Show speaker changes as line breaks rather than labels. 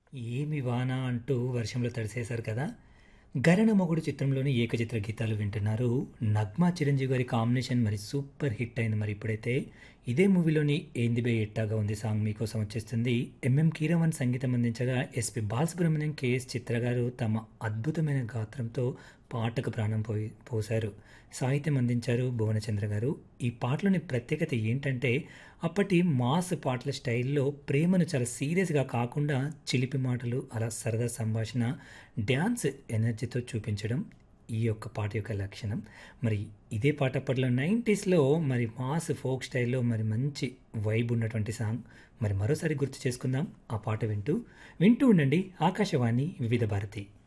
ఏమి వాన అంటూ వర్షంలో తడిసేశారు కదా గరణ మొగుడు చిత్రంలోని ఏకచిత్ర గీతాలు వింటున్నారు నగ్మా చిరంజీవి గారి కాంబినేషన్ మరి సూపర్ హిట్ అయింది మరి ఇప్పుడైతే ఇదే మూవీలోని ఏంది బే ఎట్టాగా ఉంది సాంగ్ మీకోసం వచ్చేస్తుంది ఎంఎం కీరవన్ సంగీతం అందించగా ఎస్పి బాలసుబ్రహ్మణ్యం కేఎస్ చిత్ర గారు తమ అద్భుతమైన గాత్రంతో పాటకు ప్రాణం పోయి పోశారు సాహిత్యం అందించారు భువనచంద్ర గారు ఈ పాటలోని ప్రత్యేకత ఏంటంటే అప్పటి మాస్ పాటల స్టైల్లో ప్రేమను చాలా సీరియస్గా కాకుండా చిలిపి మాటలు అలా సరదా సంభాషణ డ్యాన్స్ ఎనర్జీతో చూపించడం ఈ యొక్క పాట యొక్క లక్షణం మరి ఇదే పాట అప్పట్లో నైంటీస్లో మరి మాస్ ఫోక్ స్టైల్లో మరి మంచి వైబ్ ఉన్నటువంటి సాంగ్ మరి మరోసారి గుర్తు చేసుకుందాం ఆ పాట వింటూ వింటూ ఉండండి ఆకాశవాణి వివిధ భారతి